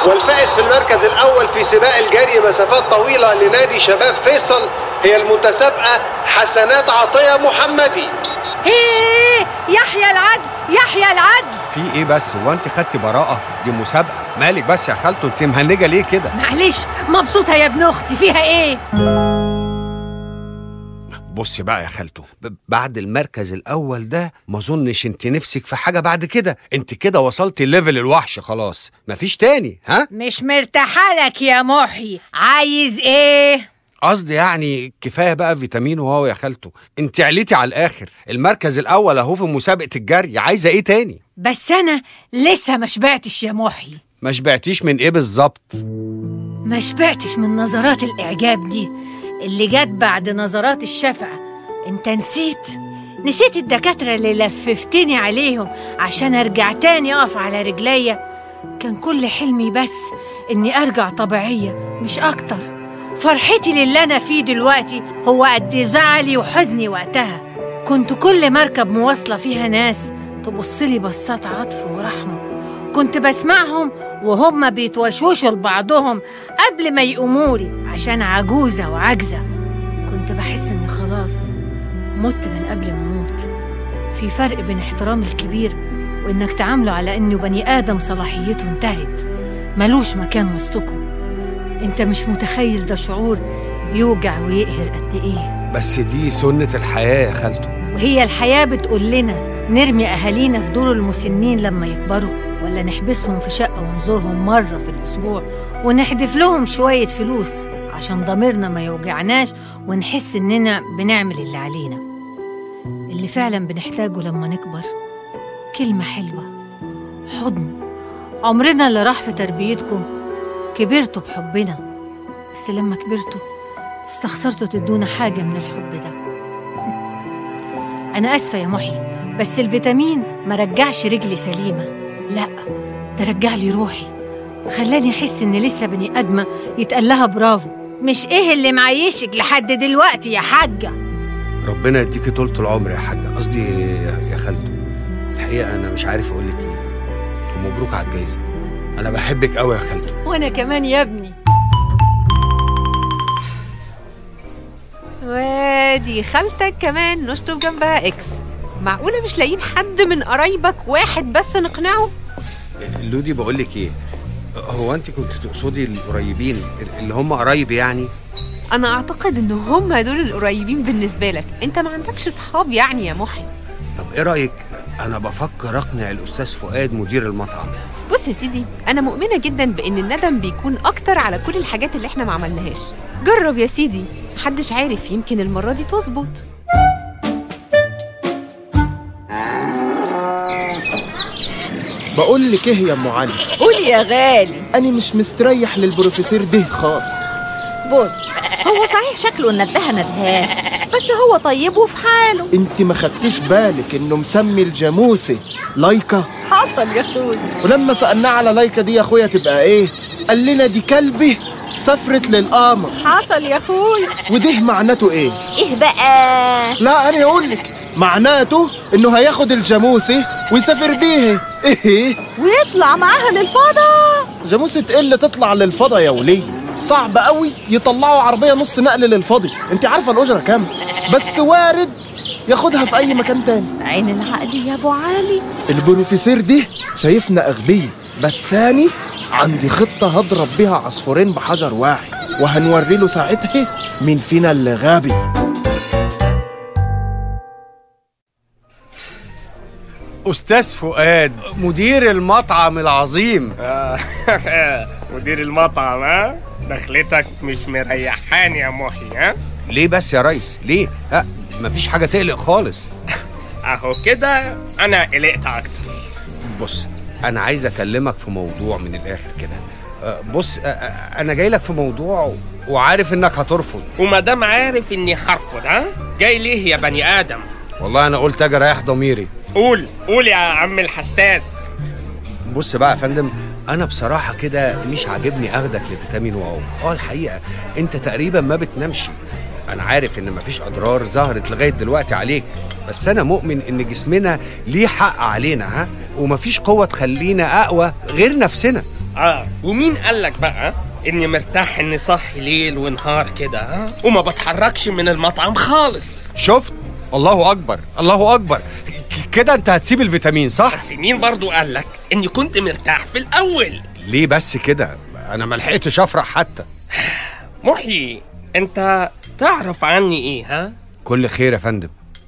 والفائز في المركز الأول في سباق الجري مسافات طويلة لنادي شباب فيصل هي المتسابقة حسنات عطية محمدي ايه يحيى العدل يحيى العدل في ايه بس هو انت خدتي براءه دي مسابقه مالك بس يا خالته انت مهنجه ليه كده معلش مبسوطه يا ابن اختي فيها ايه بصي بقى يا خالته ب- بعد المركز الاول ده ما اظنش انت نفسك في حاجه بعد كده انت كده وصلتي ليفل الوحش خلاص مفيش تاني ها مش مرتاحه لك يا محي عايز ايه قصدي يعني كفايه بقى فيتامين واو يا خالته انت عليتي على الاخر المركز الاول اهو في مسابقه الجري عايزه ايه تاني بس انا لسه ما شبعتش يا محي ما شبعتيش من ايه بالظبط ما شبعتش من نظرات الاعجاب دي اللي جت بعد نظرات الشفقه انت نسيت نسيت الدكاتره اللي لففتني عليهم عشان ارجع تاني اقف على رجليا كان كل حلمي بس اني ارجع طبيعيه مش اكتر فرحتي للي انا فيه دلوقتي هو قد زعلي وحزني وقتها كنت كل مركب مواصله فيها ناس تبصلي بصات عطف ورحمه كنت بسمعهم وهم بيتوشوشوا لبعضهم قبل ما يقومولي عشان عجوزة وعجزة كنت بحس إني خلاص مت من قبل ما أموت في فرق بين احترام الكبير وإنك تعامله على إنه بني آدم صلاحيته انتهت ملوش مكان وسطكم أنت مش متخيل ده شعور يوجع ويقهر قد إيه بس دي سنه الحياه يا خالته وهي الحياة بتقول لنا نرمي أهالينا في دور المسنين لما يكبروا ولا نحبسهم في شقة ونزورهم مرة في الأسبوع ونحدف لهم شوية فلوس عشان ضميرنا ما يوجعناش ونحس إننا بنعمل اللي علينا اللي فعلا بنحتاجه لما نكبر كلمة حلوة حضن عمرنا اللي راح في تربيتكم كبرتوا بحبنا بس لما كبرتوا استخسرتوا تدونا حاجة من الحب ده أنا آسفة يا محي بس الفيتامين ما رجعش رجلي سليمة لا ده رجع لي روحي خلاني أحس إني لسه بني آدمة يتقال لها برافو مش إيه اللي معيشك لحد دلوقتي يا حاجة ربنا يديكي طولة العمر يا حاجة قصدي يا يا خالته الحقيقة أنا مش عارف أقول لك إيه ومبروك على الجايزة أنا بحبك أوي يا خالته وأنا كمان يا ابني وادي خالتك كمان نشطب جنبها اكس معقولة مش لاقيين حد من قرايبك واحد بس نقنعه؟ لودي بقول لك إيه هو أنت كنت تقصدي القريبين اللي هم قرايب يعني أنا أعتقد إن هم دول القريبين بالنسبة لك أنت ما عندكش صحاب يعني يا محي طب إيه رأيك أنا بفكر أقنع الأستاذ فؤاد مدير المطعم بص يا سيدي أنا مؤمنة جدا بإن الندم بيكون أكتر على كل الحاجات اللي إحنا ما عملناهاش جرب يا سيدي محدش عارف يمكن المرة دي تظبط بقول لك ايه يا ام علي قول يا غالي انا مش مستريح للبروفيسور ده خالص بص هو صحيح شكله ندها ندهان بس هو طيب وفي حاله انت ما خدتيش بالك انه مسمي الجاموسه لايكا حصل يا اخوي ولما سالناه على لايكا دي يا اخويا تبقى ايه قال لنا دي كلبه سافرت للقمر حصل يا اخوي وده معناته ايه ايه بقى لا انا اقول لك معناته انه هياخد الجاموسه ويسافر بيها ايه ويطلع معاها للفضاء جاموسه ايه اللي تطلع للفضا يا وليه صعب قوي يطلعوا عربيه نص نقل للفضي انت عارفه الاجره كام بس وارد ياخدها في اي مكان تاني عين العقل يا ابو علي البروفيسور ده شايفنا اغبياء بس ثاني عندي خطه هضرب بيها عصفورين بحجر واحد وهنوري له ساعتها مين فينا اللي غبي أستاذ فؤاد مدير المطعم العظيم مدير المطعم ها دخلتك مش مريحاني يا محي ها ليه بس يا ريس ليه ها مفيش حاجة تقلق خالص اهو كده انا قلقت اكتر بص انا عايز اكلمك في موضوع من الاخر كده أه، بص أه، أه، انا جاي لك في موضوع وعارف انك هترفض وما دام عارف اني هرفض ها جاي ليه يا بني ادم والله انا قلت اجي اريح ضميري قول قول يا عم الحساس بص بقى يا فندم انا بصراحه كده مش عاجبني اخدك لفيتامين واو اه الحقيقه انت تقريبا ما بتنامش انا عارف ان مفيش اضرار ظهرت لغايه دلوقتي عليك بس انا مؤمن ان جسمنا ليه حق علينا ها ومفيش قوه تخلينا اقوى غير نفسنا اه ومين قالك بقى اني مرتاح اني صاحي ليل ونهار كده ها وما بتحركش من المطعم خالص شفت الله اكبر الله اكبر ك- كده انت هتسيب الفيتامين صح بس مين برضو قالك اني كنت مرتاح في الاول ليه بس كده انا ما لحقتش افرح حتى محيي انت تعرف عني ايه ها كل خير يا فندم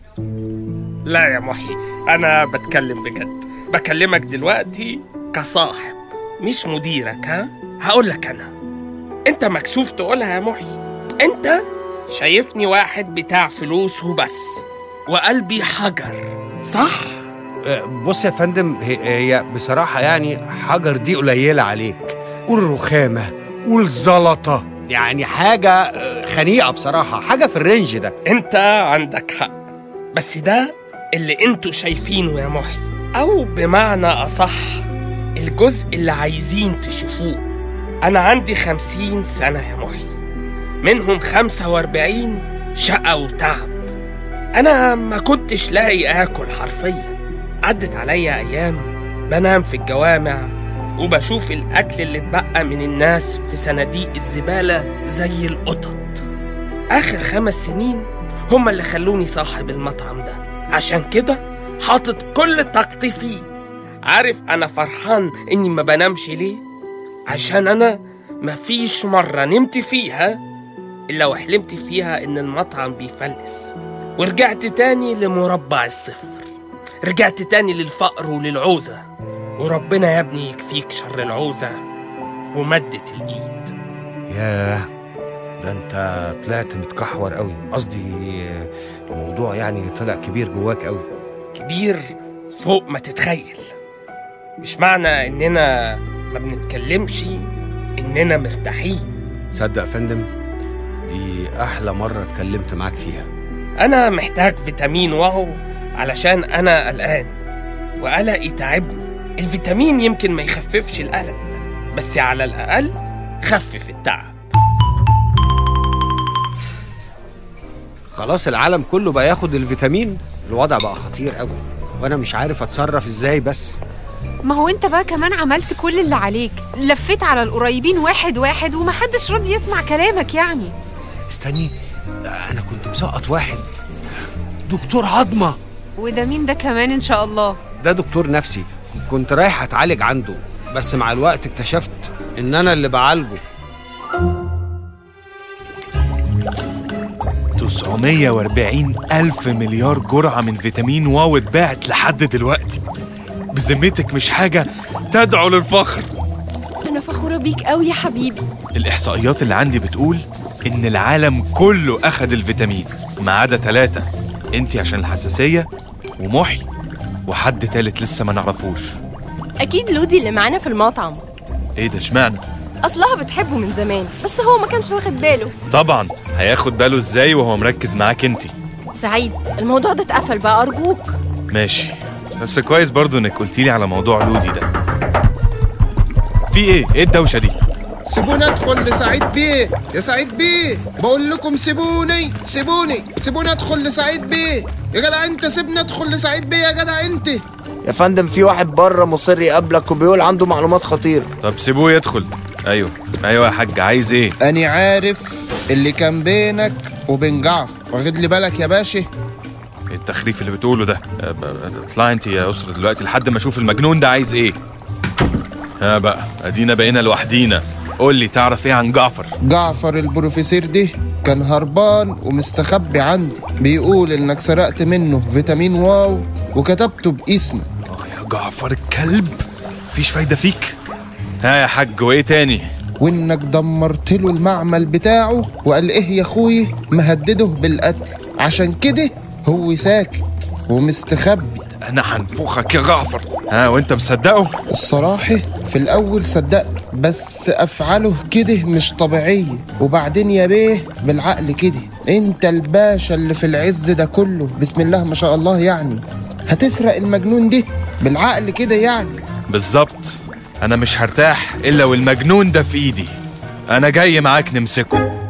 لا يا محي أنا بتكلم بجد بكلمك دلوقتي كصاحب مش مديرك ها هقول لك أنا أنت مكسوف تقولها يا محي أنت شايفني واحد بتاع فلوس وبس وقلبي حجر صح؟ أه، بص يا فندم هي هي بصراحة يعني حجر دي قليلة عليك قول رخامة قول زلطة يعني حاجة أه، خنيقة بصراحة حاجة في الرينج ده أنت عندك حق بس ده اللي أنتوا شايفينه يا محي أو بمعنى أصح الجزء اللي عايزين تشوفوه أنا عندي خمسين سنة يا محي منهم خمسة وأربعين شقة وتعب أنا ما كنتش لاقي آكل حرفيا عدت عليا أيام بنام في الجوامع وبشوف الأكل اللي اتبقى من الناس في صناديق الزبالة زي القطط آخر خمس سنين هما اللي خلوني صاحب المطعم ده عشان كده حاطط كل طاقتي فيه عارف أنا فرحان إني ما بنامش ليه؟ عشان أنا مفيش مرة نمت فيها إلا وحلمت فيها إن المطعم بيفلس ورجعت تاني لمربع الصفر رجعت تاني للفقر وللعوزة وربنا يا ابني يكفيك شر العوزة ومدة الإيد ياه ده انت طلعت متكحور قوي قصدي أه، الموضوع يعني طلع كبير جواك قوي كبير فوق ما تتخيل مش معنى إننا ما بنتكلمش إننا مرتاحين تصدق يا فندم دي احلى مرة اتكلمت معاك فيها أنا محتاج فيتامين واو علشان أنا قلقان وقلقي تعبني الفيتامين يمكن ما يخففش القلق بس على الأقل خفف التعب خلاص العالم كله بقى ياخد الفيتامين الوضع بقى خطير قوي وانا مش عارف اتصرف ازاي بس ما هو انت بقى كمان عملت كل اللي عليك لفيت على القريبين واحد واحد ومحدش راضي يسمع كلامك يعني استني انا كنت مسقط واحد دكتور عظمه وده مين ده كمان ان شاء الله ده دكتور نفسي كنت رايح اتعالج عنده بس مع الوقت اكتشفت ان انا اللي بعالجه 940 ألف مليار جرعة من فيتامين واو اتباعت لحد دلوقتي بذمتك مش حاجة تدعو للفخر أنا فخورة بيك قوي يا حبيبي الإحصائيات اللي عندي بتقول إن العالم كله أخد الفيتامين ما عدا ثلاثة أنتي عشان الحساسية ومحي وحد تالت لسه ما نعرفوش أكيد لودي اللي معانا في المطعم إيه ده اشمعنى؟ أصلها بتحبه من زمان بس هو ما كانش واخد باله طبعا هياخد باله إزاي وهو مركز معاك أنتي سعيد الموضوع ده اتقفل بقى أرجوك ماشي بس كويس برضو إنك قلتيلي على موضوع لودي ده في إيه؟ إيه الدوشة دي؟ سيبوني ادخل لسعيد بيه يا سعيد بيه بقول لكم سيبوني سيبوني سيبوني ادخل لسعيد بيه يا جدع انت سيبني ادخل لسعيد بيه يا جدع انت يا فندم في واحد بره مصر يقابلك وبيقول عنده معلومات خطيرة طب سيبوه يدخل أيوه أيوه يا حاج عايز إيه؟ أنا عارف اللي كان بينك وبين جعفر واخد لي بالك يا باشا إيه التخريف اللي بتقوله ده أه، ب- اطلعي انت يا أسرة دلوقتي لحد ما اشوف المجنون ده عايز ايه ها بقى ادينا بقينا لوحدينا قول لي تعرف ايه عن جعفر جعفر البروفيسور ده كان هربان ومستخبي عندي بيقول انك سرقت منه فيتامين واو وكتبته باسمك اه يا جعفر الكلب مفيش فايدة فيك ها يا حاج وايه تاني وانك دمرت له المعمل بتاعه وقال ايه يا اخوي مهدده بالقتل عشان كده هو ساكت ومستخبي انا هنفخك يا جعفر ها وانت مصدقه الصراحة في الأول صدقت بس أفعاله كده مش طبيعية وبعدين يا بيه بالعقل كده أنت الباشا اللي في العز ده كله بسم الله ما شاء الله يعني هتسرق المجنون ده بالعقل كده يعني بالظبط انا مش هرتاح الا والمجنون ده في ايدي انا جاي معاك نمسكه